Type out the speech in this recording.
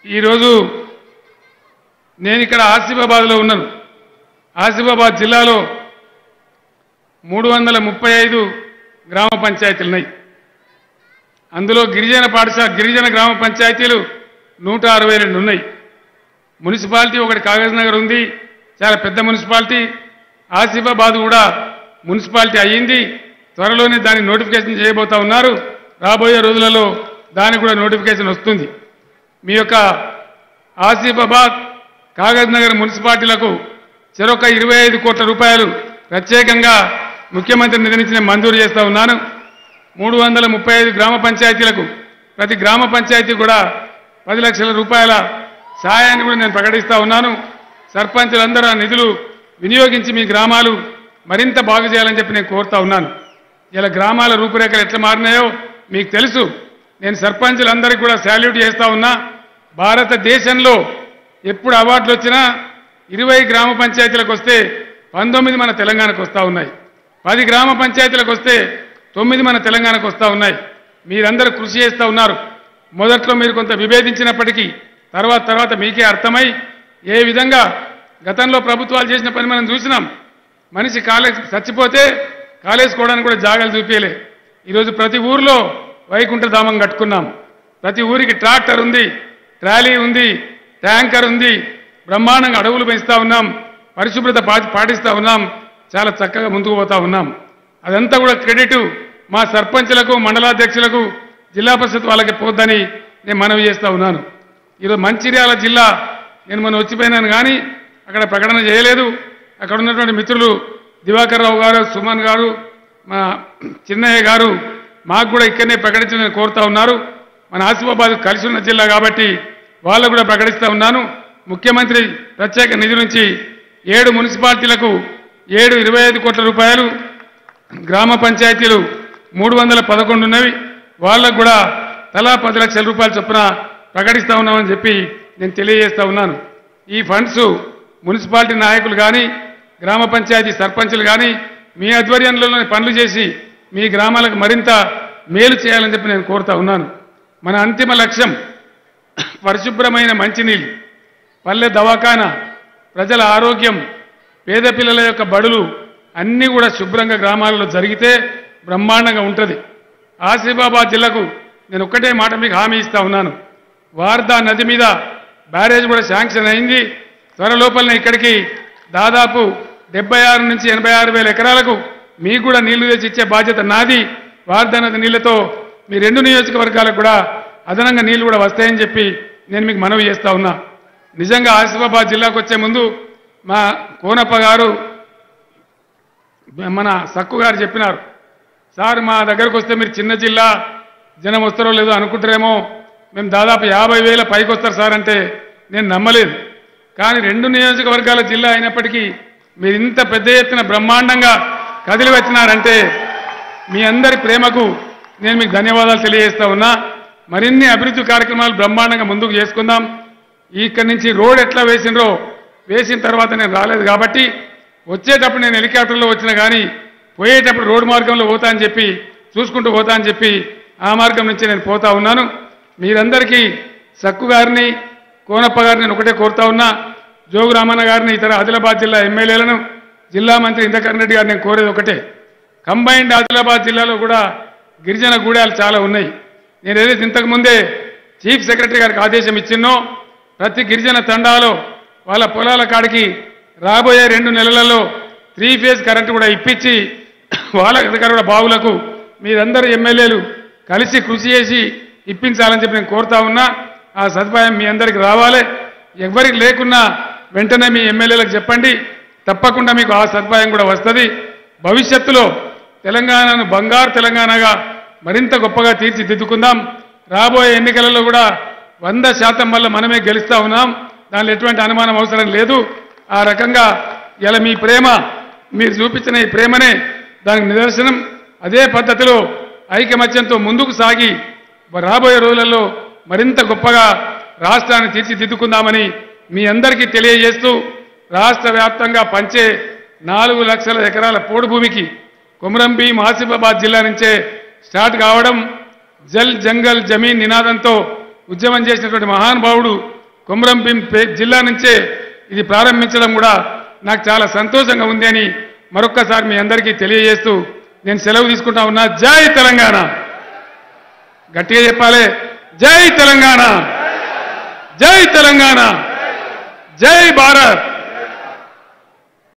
ఈరోజు నేను ఇక్కడ ఆసిఫాబాద్లో ఉన్నాను ఆసిఫాబాద్ జిల్లాలో మూడు వందల ముప్పై ఐదు గ్రామ పంచాయతీలు ఉన్నాయి అందులో గిరిజన పాఠశాల గిరిజన గ్రామ పంచాయతీలు నూట అరవై రెండు ఉన్నాయి మున్సిపాలిటీ ఒకటి కాగజ్ నగర్ ఉంది చాలా పెద్ద మున్సిపాలిటీ ఆసిఫాబాద్ కూడా మున్సిపాలిటీ అయ్యింది త్వరలోనే దాని నోటిఫికేషన్ చేయబోతా ఉన్నారు రాబోయే రోజులలో దానికి కూడా నోటిఫికేషన్ వస్తుంది మీ యొక్క ఆసిఫాబాద్ కాగజ్ నగర్ మున్సిపాలిటీలకు చెరొక ఇరవై ఐదు కోట్ల రూపాయలు ప్రత్యేకంగా ముఖ్యమంత్రి నిధి నుంచి నేను మంజూరు చేస్తా ఉన్నాను మూడు వందల ముప్పై ఐదు గ్రామ పంచాయతీలకు ప్రతి గ్రామ పంచాయతీ కూడా పది లక్షల రూపాయల సహాయాన్ని కూడా నేను ప్రకటిస్తా ఉన్నాను సర్పంచులందరూ ఆ నిధులు వినియోగించి మీ గ్రామాలు మరింత బాగు చేయాలని చెప్పి నేను కోరుతా ఉన్నాను ఇలా గ్రామాల రూపురేఖలు ఎట్లా మారినాయో మీకు తెలుసు నేను సర్పంచులందరికీ కూడా శాల్యూట్ చేస్తా ఉన్నా భారతదేశంలో ఎప్పుడు అవార్డులు వచ్చినా ఇరవై గ్రామ పంచాయతీలకు వస్తే పంతొమ్మిది మన తెలంగాణకు వస్తూ ఉన్నాయి పది గ్రామ పంచాయతీలకు వస్తే తొమ్మిది మన తెలంగాణకు వస్తూ ఉన్నాయి మీరందరూ కృషి చేస్తూ ఉన్నారు మొదట్లో మీరు కొంత విభేదించినప్పటికీ తర్వాత తర్వాత మీకే అర్థమై ఏ విధంగా గతంలో ప్రభుత్వాలు చేసిన పని మనం చూసినాం మనిషి కాలేజ్ చచ్చిపోతే కాలేసుకోవడానికి కూడా జాగాలు చూపించలే ఈరోజు ప్రతి ఊర్లో వైకుంఠధామం కట్టుకున్నాం ప్రతి ఊరికి ట్రాక్టర్ ఉంది ట్రాలీ ఉంది ట్యాంకర్ ఉంది బ్రహ్మాండంగా అడవులు పెంచుతా ఉన్నాం పరిశుభ్రత పా- పాటిస్తా ఉన్నాం చాలా చక్కగా ముందుకు పోతా ఉన్నాం అదంతా కూడా క్రెడిట్ మా సర్పంచులకు మండలాధ్యక్షులకు జిల్లా పరిషత్ వాళ్ళకి పోద్దని నేను మనవి చేస్తా ఉన్నాను ఈరోజు మంచిర్యాల జిల్లా నేను మొన్న వచ్చిపోయినాను కానీ అక్కడ ప్రకటన చేయలేదు అక్కడ ఉన్నటువంటి మిత్రులు దివాకర్ రావు గారు సుమన్ గారు మా చిన్నయ్య గారు మాకు కూడా ఇక్కడనే ప్రకటించమని కోరుతా ఉన్నారు మన ఆసిఫాబాద్ కలిసి ఉన్న జిల్లా కాబట్టి వాళ్ళకు కూడా ప్రకటిస్తా ఉన్నాను ముఖ్యమంత్రి ప్రత్యేక నిధి నుంచి ఏడు మున్సిపాలిటీలకు ఏడు ఇరవై ఐదు కోట్ల రూపాయలు గ్రామ పంచాయతీలు మూడు వందల పదకొండు ఉన్నవి వాళ్ళకు కూడా తలా పది లక్షల రూపాయల చొప్పున ప్రకటిస్తా ఉన్నామని చెప్పి నేను తెలియజేస్తా ఉన్నాను ఈ ఫండ్స్ మున్సిపాలిటీ నాయకులు కానీ గ్రామ పంచాయతీ సర్పంచులు కానీ మీ ఆధ్వర్యంలోనే పనులు చేసి మీ గ్రామాలకు మరింత మేలు చేయాలని చెప్పి నేను కోరుతా ఉన్నాను మన అంతిమ లక్ష్యం పరిశుభ్రమైన మంచినీళ్ళు పల్లె దవాఖానా ప్రజల ఆరోగ్యం పేద పిల్లల యొక్క బడులు అన్నీ కూడా శుభ్రంగా గ్రామాలలో జరిగితే బ్రహ్మాండంగా ఉంటుంది ఆసిఫాబాద్ జిల్లాకు నేను ఒక్కటే మాట మీకు హామీ ఇస్తా ఉన్నాను వార్దా నది మీద బ్యారేజ్ కూడా శాంక్షన్ అయింది త్వర లోపలనే ఇక్కడికి దాదాపు డెబ్బై ఆరు నుంచి ఎనభై ఆరు వేల ఎకరాలకు మీకు కూడా నీళ్లు తెచ్చి ఇచ్చే బాధ్యత నాది వార్దా నది నీళ్లతో మీ రెండు నియోజకవర్గాలకు కూడా అదనంగా నీళ్లు కూడా వస్తాయని చెప్పి నేను మీకు మనవి చేస్తా ఉన్నా నిజంగా ఆసిఫాబాద్ జిల్లాకు వచ్చే ముందు మా కోనప్ప గారు మన సక్కు గారు చెప్పినారు సార్ మా దగ్గరకు వస్తే మీరు చిన్న జిల్లా జనం వస్తారో లేదో అనుకుంటారేమో మేము దాదాపు యాభై వేల పైకి వస్తారు సార్ అంటే నేను నమ్మలేదు కానీ రెండు నియోజకవర్గాల జిల్లా అయినప్పటికీ మీరు ఇంత పెద్ద ఎత్తున బ్రహ్మాండంగా కదిలి వచ్చినారంటే మీ అందరి ప్రేమకు నేను మీకు ధన్యవాదాలు తెలియజేస్తా ఉన్నా మరిన్ని అభివృద్ధి కార్యక్రమాలు బ్రహ్మాండంగా ముందుకు చేసుకుందాం ఇక్కడి నుంచి రోడ్ ఎట్లా వేసినరో వేసిన తర్వాత నేను రాలేదు కాబట్టి వచ్చేటప్పుడు నేను హెలికాప్టర్లో వచ్చినా కానీ పోయేటప్పుడు రోడ్డు మార్గంలో పోతా అని చెప్పి చూసుకుంటూ పోతా అని చెప్పి ఆ మార్గం నుంచి నేను పోతా ఉన్నాను మీరందరికీ సక్కు గారిని కోనప్ప గారిని నేను ఒకటే కోరుతా ఉన్నా జోగు రామన్న గారిని ఇతర ఆదిలాబాద్ జిల్లా ఎమ్మెల్యేలను జిల్లా మంత్రి ఇంద్రకరణ్ రెడ్డి గారిని నేను కోరేది ఒకటే కంబైన్డ్ ఆదిలాబాద్ జిల్లాలో కూడా గిరిజన గూడాలు చాలా ఉన్నాయి నేను ఏదైతే ఇంతకు ముందే చీఫ్ సెక్రటరీ గారికి ఆదేశం ఇచ్చిన్నో ప్రతి గిరిజన తండాలో వాళ్ళ పొలాల కాడికి రాబోయే రెండు నెలలలో త్రీ ఫేజ్ కరెంటు కూడా ఇప్పించి వాళ్ళ దగ్గర కూడా బావులకు మీరందరూ ఎమ్మెల్యేలు కలిసి కృషి చేసి ఇప్పించాలని చెప్పి నేను కోరుతా ఉన్నా ఆ సదుపాయం మీ అందరికి రావాలి ఎవరికి లేకున్నా వెంటనే మీ ఎమ్మెల్యేలకు చెప్పండి తప్పకుండా మీకు ఆ సదుపాయం కూడా వస్తుంది భవిష్యత్తులో తెలంగాణను బంగారు తెలంగాణగా మరింత గొప్పగా తీర్చిదిద్దుకుందాం రాబోయే ఎన్నికలలో కూడా వంద శాతం వల్ల మనమే గెలుస్తా ఉన్నాం దానిలో ఎటువంటి అనుమానం అవసరం లేదు ఆ రకంగా ఇలా మీ ప్రేమ మీరు చూపించిన ఈ ప్రేమనే దానికి నిదర్శనం అదే పద్ధతిలో ఐకమత్యంతో ముందుకు సాగి రాబోయే రోజులలో మరింత గొప్పగా రాష్ట్రాన్ని తీర్చిదిద్దుకుందామని మీ అందరికీ తెలియజేస్తూ రాష్ట్ర వ్యాప్తంగా పంచే నాలుగు లక్షల ఎకరాల పోడు భూమికి కొమరం భీం ఆసిఫాబాద్ జిల్లా నుంచే స్టార్ట్ కావడం జల్ జంగల్ జమీన్ నినాదంతో ఉద్యమం చేసినటువంటి మహానుభావుడు కొమరం భీం పే- జిల్లా నుంచే ఇది ప్రారంభించడం కూడా నాకు చాలా సంతోషంగా ఉంది అని మరొక్కసారి మీ అందరికీ తెలియజేస్తూ నేను సెలవు తీసుకుంటా ఉన్నా జై తెలంగాణ గట్టిగా చెప్పాలి జై తెలంగాణ జై తెలంగాణ జై భారత్